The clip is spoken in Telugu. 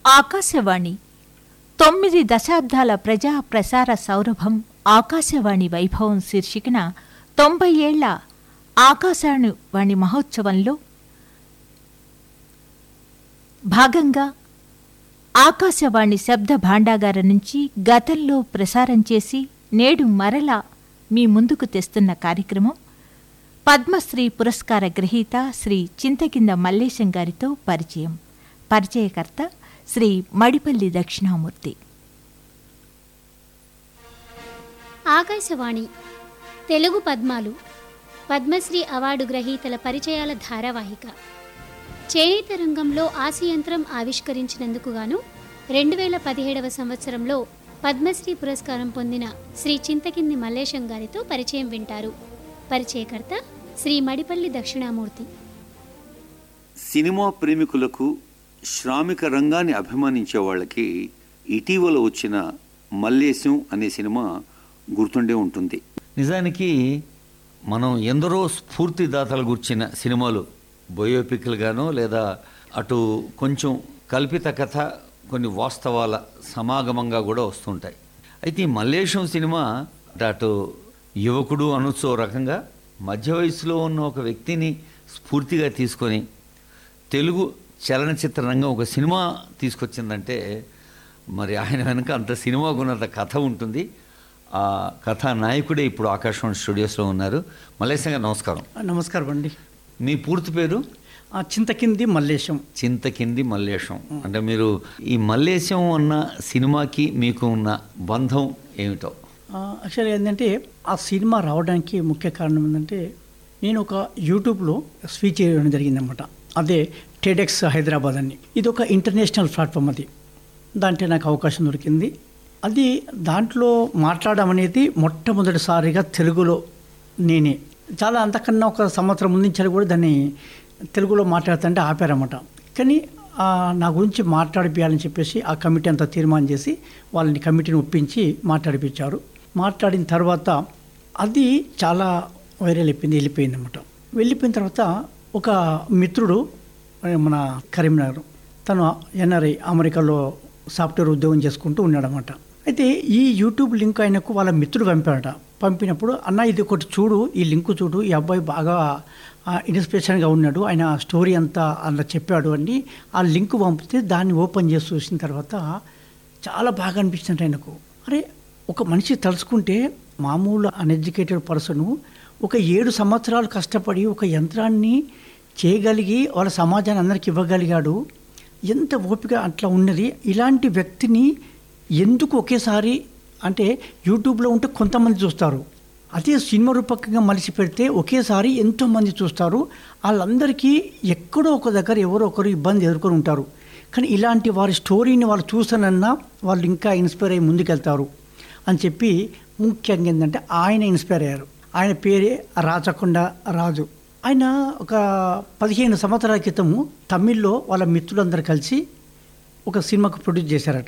ఆకాశవాణి తొమ్మిది దశాబ్దాల ప్రజా ప్రసార సౌరభం ఆకాశవాణి వైభవం శీర్షికన తొంభై ఏళ్ల ఆకాశవాణి మహోత్సవంలో భాగంగా ఆకాశవాణి శబ్ద భాండాగారం నుంచి గతంలో ప్రసారం చేసి నేడు మరలా మీ ముందుకు తెస్తున్న కార్యక్రమం పద్మశ్రీ పురస్కార గ్రహీత శ్రీ చింతకింద మల్లేశం గారితో పరిచయం పరిచయకర్త శ్రీ మడిపల్లి దక్షిణామూర్తి ఆకాశవాణి తెలుగు పద్మాలు పద్మశ్రీ అవార్డు గ్రహీతల పరిచయాల ధారావాహిక చేనేత రంగంలో ఆసియంత్రం ఆవిష్కరించినందుకు గాను రెండు వేల పదిహేడవ సంవత్సరంలో పద్మశ్రీ పురస్కారం పొందిన శ్రీ చింతకింది మల్లేశం గారితో పరిచయం వింటారు పరిచయకర్త శ్రీ మడిపల్లి దక్షిణామూర్తి సినిమా ప్రేమికులకు శ్రామిక రంగాన్ని అభిమానించే వాళ్ళకి ఇటీవల వచ్చిన మల్లేశం అనే సినిమా గుర్తుండే ఉంటుంది నిజానికి మనం ఎందరో స్ఫూర్తిదాతల గుర్చిన సినిమాలు బయోపిక్లుగానో లేదా అటు కొంచెం కల్పిత కథ కొన్ని వాస్తవాల సమాగమంగా కూడా వస్తుంటాయి అయితే ఈ మల్లేశం సినిమా అటు యువకుడు అనొచ్చు ఓ రకంగా మధ్య వయసులో ఉన్న ఒక వ్యక్తిని స్ఫూర్తిగా తీసుకొని తెలుగు చలనచిత్ర రంగం ఒక సినిమా తీసుకొచ్చిందంటే మరి ఆయన వెనుక అంత సినిమా గుణంత కథ ఉంటుంది ఆ కథా నాయకుడే ఇప్పుడు ఆకాశవాణి స్టూడియోస్లో ఉన్నారు మల్లేశం గారు నమస్కారం నమస్కారం అండి మీ పూర్తి పేరు ఆ చింతకింది మల్లేశం చింతకింది మల్లేశం అంటే మీరు ఈ మల్లేశం అన్న సినిమాకి మీకు ఉన్న బంధం ఏమిటో యాక్చువల్లీ ఏంటంటే ఆ సినిమా రావడానికి ముఖ్య కారణం ఏంటంటే నేను ఒక యూట్యూబ్లో స్పీచ్ చేయడం జరిగిందనమాట అదే టెడెక్స్ హైదరాబాద్ అని ఇది ఒక ఇంటర్నేషనల్ ప్లాట్ఫామ్ అది దాంట్లో నాకు అవకాశం దొరికింది అది దాంట్లో మాట్లాడడం అనేది మొట్టమొదటిసారిగా తెలుగులో నేనే చాలా అంతకన్నా ఒక సంవత్సరం ముందు నుంచి కూడా దాన్ని తెలుగులో మాట్లాడుతుంటే ఆపారన్నమాట కానీ ఆ, నా గురించి మాట్లాడిపించాలని చెప్పేసి ఆ కమిటీ అంతా తీర్మానం చేసి వాళ్ళని కమిటీని ఒప్పించి మాట్లాడిపించారు మాట్లాడిన తర్వాత అది చాలా వైరల్ అయిపోయింది వెళ్ళిపోయింది అనమాట వెళ్ళిపోయిన తర్వాత ఒక మిత్రుడు ఆ, మన కరీంనగర్ తను ఎన్ఆర్ఐ అమెరికాలో సాఫ్ట్వేర్ ఉద్యోగం చేసుకుంటూ ఉన్నాడనమాట అయితే ఈ యూట్యూబ్ లింక్ ఆయనకు వాళ్ళ మిత్రుడు పంపాడట పంపినప్పుడు అన్న ఇది ఒకటి చూడు ఈ లింక్ చూడు ఈ అబ్బాయి బాగా ఆ, ఇన్స్పిరేషన్గా ఉన్నాడు ఆయన స్టోరీ అంతా అలా చెప్పాడు అని ఆ లింక్ పంపితే దాన్ని ఓపెన్ చేసి చూసిన తర్వాత చాలా బాగా అనిపించింది ఆయనకు అరే ఒక మనిషి తలుచుకుంటే మామూలు అన్ఎడ్యుకేటెడ్ పర్సన్ ఒక ఏడు సంవత్సరాలు కష్టపడి ఒక యంత్రాన్ని చేయగలిగి వాళ్ళ సమాజాన్ని అందరికి ఇవ్వగలిగాడు ఎంత ఓపిక అట్లా ఉన్నది ఇలాంటి వ్యక్తిని ఎందుకు ఒకేసారి అంటే యూట్యూబ్లో ఉంటే కొంతమంది చూస్తారు అదే సినిమా రూపకంగా మలిసి పెడితే ఒకేసారి ఎంతోమంది చూస్తారు వాళ్ళందరికీ ఎక్కడో ఒక దగ్గర ఎవరో ఒకరు ఇబ్బంది ఎదుర్కొని ఉంటారు కానీ ఇలాంటి వారి స్టోరీని వాళ్ళు చూసానన్నా వాళ్ళు ఇంకా ఇన్స్పైర్ అయ్యి ముందుకెళ్తారు అని చెప్పి ముఖ్యంగా ఏంటంటే ఆయన ఇన్స్పైర్ అయ్యారు ఆయన పేరే రాచకొండ రాజు ఆయన ఒక పదిహేను సంవత్సరాల క్రితము తమిళ్లో వాళ్ళ మిత్రులందరూ కలిసి ఒక సినిమాకు ప్రొడ్యూస్ చేశారట